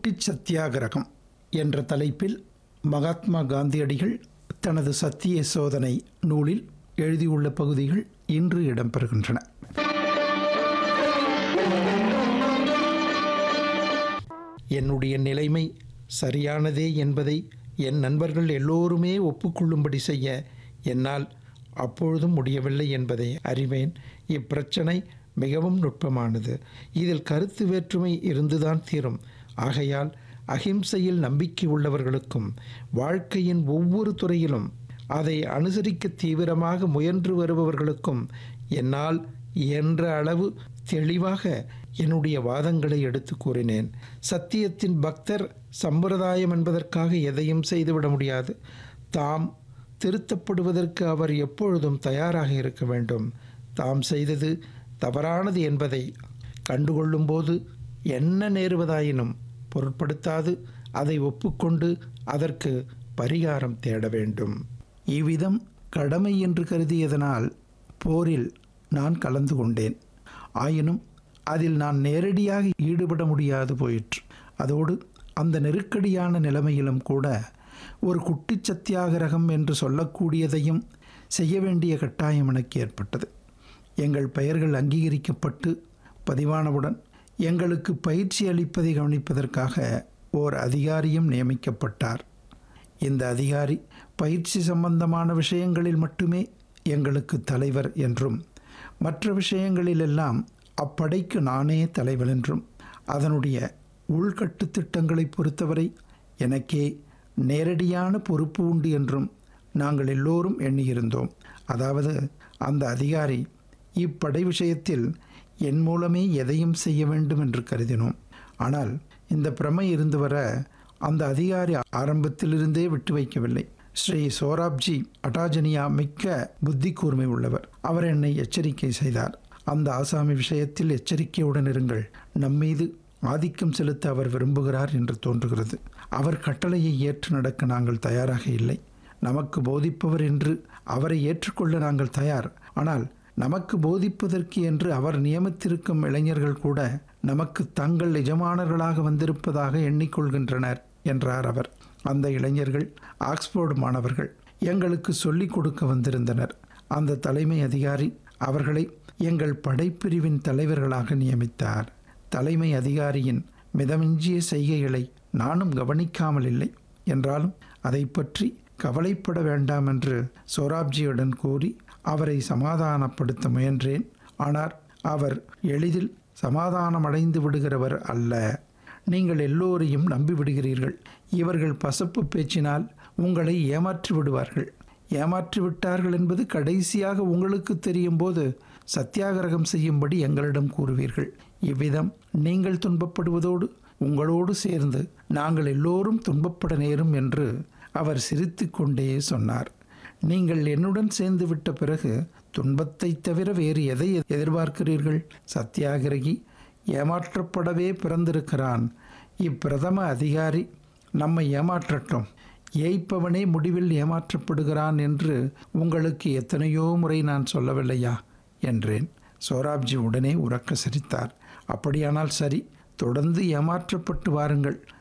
குட்டி சத்தியாகிரகம் என்ற தலைப்பில் மகாத்மா காந்தியடிகள் தனது சத்திய சோதனை நூலில் எழுதியுள்ள பகுதிகள் இன்று இடம்பெறுகின்றன என்னுடைய நிலைமை சரியானதே என்பதை என் நண்பர்கள் எல்லோருமே ஒப்புக்கொள்ளும்படி செய்ய என்னால் அப்பொழுதும் முடியவில்லை என்பதை அறிவேன் இப்பிரச்சனை மிகவும் நுட்பமானது இதில் கருத்து வேற்றுமை இருந்துதான் தீரும் ஆகையால் அகிம்சையில் நம்பிக்கை உள்ளவர்களுக்கும் வாழ்க்கையின் ஒவ்வொரு துறையிலும் அதை அனுசரிக்க தீவிரமாக முயன்று வருபவர்களுக்கும் என்னால் இயன்ற அளவு தெளிவாக என்னுடைய வாதங்களை எடுத்து கூறினேன் சத்தியத்தின் பக்தர் சம்பிரதாயம் என்பதற்காக எதையும் செய்துவிட முடியாது தாம் திருத்தப்படுவதற்கு அவர் எப்பொழுதும் தயாராக இருக்க வேண்டும் தாம் செய்தது தவறானது என்பதை கண்டுகொள்ளும்போது என்ன நேருவதாயினும் பொருட்படுத்தாது அதை ஒப்புக்கொண்டு அதற்கு பரிகாரம் தேட வேண்டும் இவ்விதம் கடமை என்று கருதியதனால் போரில் நான் கலந்து கொண்டேன் ஆயினும் அதில் நான் நேரடியாக ஈடுபட முடியாது போயிற்று அதோடு அந்த நெருக்கடியான நிலைமையிலும் கூட ஒரு குட்டி சத்தியாகிரகம் என்று சொல்லக்கூடியதையும் செய்ய வேண்டிய கட்டாயம் எனக்கு ஏற்பட்டது எங்கள் பெயர்கள் அங்கீகரிக்கப்பட்டு பதிவானவுடன் எங்களுக்கு பயிற்சி அளிப்பதை கவனிப்பதற்காக ஓர் அதிகாரியும் நியமிக்கப்பட்டார் இந்த அதிகாரி பயிற்சி சம்பந்தமான விஷயங்களில் மட்டுமே எங்களுக்கு தலைவர் என்றும் மற்ற விஷயங்களிலெல்லாம் அப்படைக்கு நானே தலைவர் என்றும் அதனுடைய உள்கட்டு திட்டங்களை பொறுத்தவரை எனக்கே நேரடியான பொறுப்பு உண்டு என்றும் நாங்கள் எல்லோரும் எண்ணியிருந்தோம் அதாவது அந்த அதிகாரி இப்படை விஷயத்தில் என் மூலமே எதையும் செய்ய வேண்டும் என்று கருதினோம் ஆனால் இந்த பிரமை இருந்து வர அந்த அதிகாரி ஆரம்பத்திலிருந்தே விட்டு வைக்கவில்லை ஸ்ரீ சோராப்ஜி அட்டாஜனியா மிக்க புத்தி கூர்மை உள்ளவர் அவர் என்னை எச்சரிக்கை செய்தார் அந்த ஆசாமி விஷயத்தில் எச்சரிக்கையுடன் இருங்கள் நம்மீது ஆதிக்கம் செலுத்த அவர் விரும்புகிறார் என்று தோன்றுகிறது அவர் கட்டளையை ஏற்று நடக்க நாங்கள் தயாராக இல்லை நமக்கு போதிப்பவர் என்று அவரை ஏற்றுக்கொள்ள நாங்கள் தயார் ஆனால் நமக்கு போதிப்பதற்கு என்று அவர் நியமித்திருக்கும் இளைஞர்கள் கூட நமக்கு தங்கள் எஜமானர்களாக வந்திருப்பதாக எண்ணிக்கொள்கின்றனர் என்றார் அவர் அந்த இளைஞர்கள் ஆக்ஸ்போர்டு மாணவர்கள் எங்களுக்கு சொல்லிக் கொடுக்க வந்திருந்தனர் அந்த தலைமை அதிகாரி அவர்களை எங்கள் படைப்பிரிவின் தலைவர்களாக நியமித்தார் தலைமை அதிகாரியின் மிதமிஞ்சிய செய்கைகளை நானும் கவனிக்காமல் இல்லை என்றாலும் அதை பற்றி கவலைப்பட வேண்டாம் என்று சோராப்ஜியுடன் கூறி அவரை சமாதானப்படுத்த முயன்றேன் ஆனால் அவர் எளிதில் சமாதானமடைந்து விடுகிறவர் அல்ல நீங்கள் எல்லோரையும் நம்பிவிடுகிறீர்கள் இவர்கள் பசப்பு பேச்சினால் உங்களை ஏமாற்றி விடுவார்கள் ஏமாற்றி விட்டார்கள் என்பது கடைசியாக உங்களுக்கு தெரியும் போது சத்தியாகிரகம் செய்யும்படி எங்களிடம் கூறுவீர்கள் இவ்விதம் நீங்கள் துன்பப்படுவதோடு உங்களோடு சேர்ந்து நாங்கள் எல்லோரும் துன்பப்பட நேரும் என்று அவர் சிரித்து கொண்டே சொன்னார் நீங்கள் என்னுடன் சேர்ந்து விட்ட பிறகு துன்பத்தை தவிர வேறு எதை எதிர்பார்க்கிறீர்கள் சத்தியாகிரகி ஏமாற்றப்படவே பிறந்திருக்கிறான் இப்பிரதம அதிகாரி நம்மை ஏமாற்றட்டும் ஏய்ப்பவனே முடிவில் ஏமாற்றப்படுகிறான் என்று உங்களுக்கு எத்தனையோ முறை நான் சொல்லவில்லையா என்றேன் சோராப்ஜி உடனே உறக்க சிரித்தார் அப்படியானால் சரி தொடர்ந்து ஏமாற்றப்பட்டு வாருங்கள்